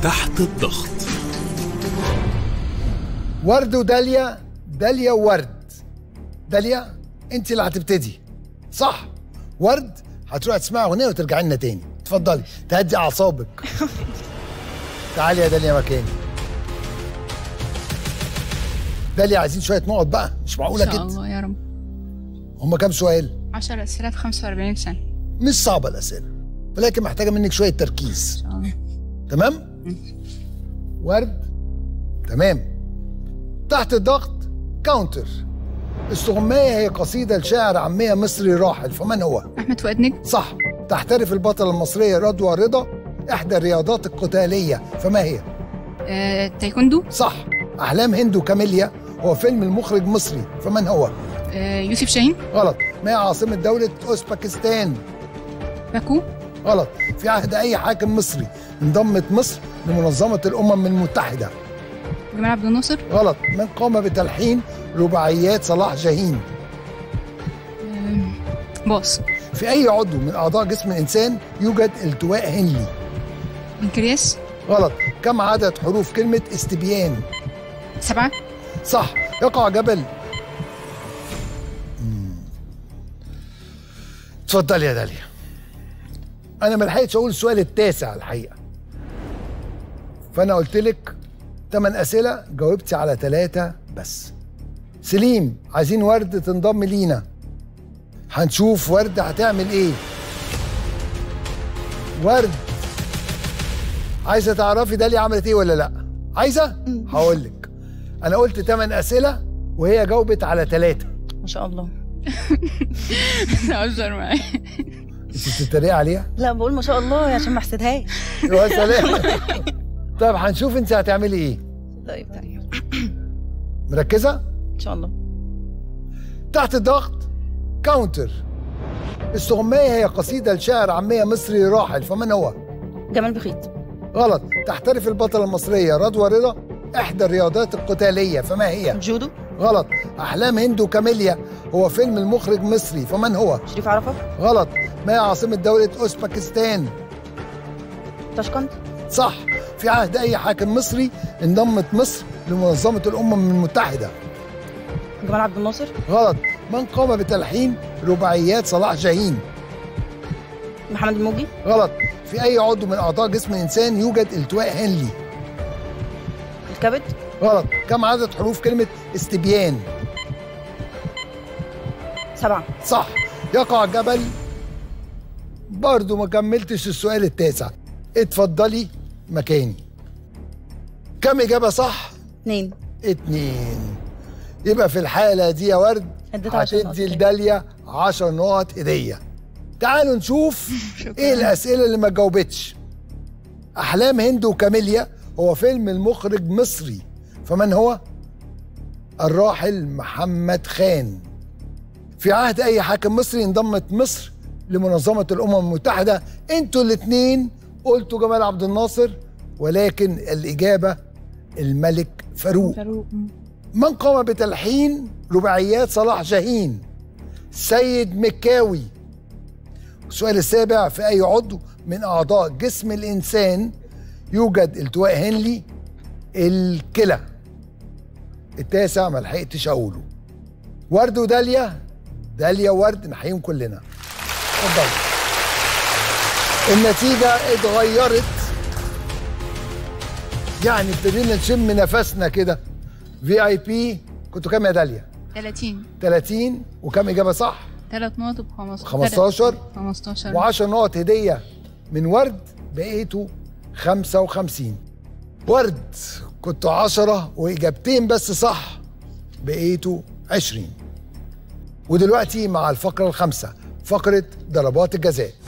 تحت الضغط ورد وداليا داليا وورد داليا انت اللي هتبتدي صح ورد هتروح تسمعي اغنيه وترجعي لنا تاني اتفضلي تهدي اعصابك تعالي يا داليا مكاني داليا عايزين شويه نقط بقى مش معقوله إن شاء كده الله يا رب هما كام سؤال 10 أسئلة في 45 سنة مش صعبه الاسئله ولكن محتاجه منك شويه تركيز إن شاء الله تمام ورد تمام تحت الضغط كاونتر استغماية هي قصيدة لشاعر عامية مصري راحل فمن هو؟ أحمد فؤاد نجم صح تحترف البطلة المصرية رضوى رضا إحدى الرياضات القتالية فما هي؟ آه، تايكوندو صح أحلام هندو كاميليا هو فيلم المخرج مصري فمن هو؟ آه، يوسف شاهين غلط ما هي عاصمة دولة أوزبكستان؟ باكو غلط في عهد أي حاكم مصري انضمت مصر لمنظمة الأمم المتحدة جمال عبد الناصر غلط من قام بتلحين رباعيات صلاح جاهين آه، باص في أي عضو من أعضاء جسم الإنسان يوجد التواء هنلي بنكرياس غلط كم عدد حروف كلمة استبيان سبعة صح يقع جبل مم. اتفضل يا داليا انا ما لحقتش اقول السؤال التاسع الحقيقه فانا قلت لك ثمان اسئله جاوبتي على ثلاثه بس سليم عايزين ورد تنضم لينا هنشوف ورد هتعمل ايه ورد عايزه تعرفي داليا عملت ايه ولا لا عايزه هقول لك انا قلت ثمان اسئله وهي جاوبت على ثلاثه ما شاء الله تهزر معايا انت بتتريقي عليها لا بقول ما شاء الله عشان ما احسدهاش يا سلام طيب هنشوف انت هتعملي ايه طيب طيب مركزه ان شاء الله تحت الضغط كاونتر استغماية هي قصيدة لشاعر عامية مصري راحل فمن هو؟ جمال بخيت غلط تحترف البطلة المصرية رضوى رضا إحدى الرياضات القتالية فما هي؟ جودو غلط أحلام هندو كاميليا هو فيلم المخرج مصري فمن هو؟ شريف عرفة غلط ما هي عاصمة دولة أوزبكستان؟ تاشكند صح في عهد أي حاكم مصري انضمت مصر لمنظمة الأمم المتحدة جمال عبد الناصر غلط من قام بتلحين رباعيات صلاح جاهين محمد الموجي غلط في أي عضو من أعضاء جسم الإنسان يوجد التواء هنلي الكبد غلط كم عدد حروف كلمة استبيان سبعة صح يقع جبل برضو ما كملتش السؤال التاسع اتفضلي مكاني كم إجابة صح؟ اتنين اتنين يبقى في الحالة دي يا ورد اديتها عشر نقط هتدي هدية. لداليا 10 نقط هدية تعالوا نشوف ايه الأسئلة اللي ما جاوبتش أحلام هند وكاميليا هو فيلم المخرج مصري فمن هو؟ الراحل محمد خان في عهد أي حاكم مصري انضمت مصر لمنظمة الأمم المتحدة انتوا الاتنين قلتوا جمال عبد الناصر ولكن الإجابة الملك فاروق فاروق من قام بتلحين رباعيات صلاح جاهين سيد مكاوي السؤال السابع في أي عضو من أعضاء جسم الإنسان يوجد التواء هنلي الكلى التاسع ما لحقتش أقوله ورد وداليا داليا وورد نحييهم كلنا اتفضل النتيجة اتغيرت يعني ابتدينا نشم نفسنا كده في اي بي كنتوا كام يا داليا؟ 30 30 وكم اجابه صح؟ ثلاث نقط ب 15 15 15 و10 نقط هديه من ورد بقيتوا 55 ورد كنتوا 10 واجابتين بس صح بقيتوا 20 ودلوقتي مع الفقره الخامسه فقره ضربات الجزاء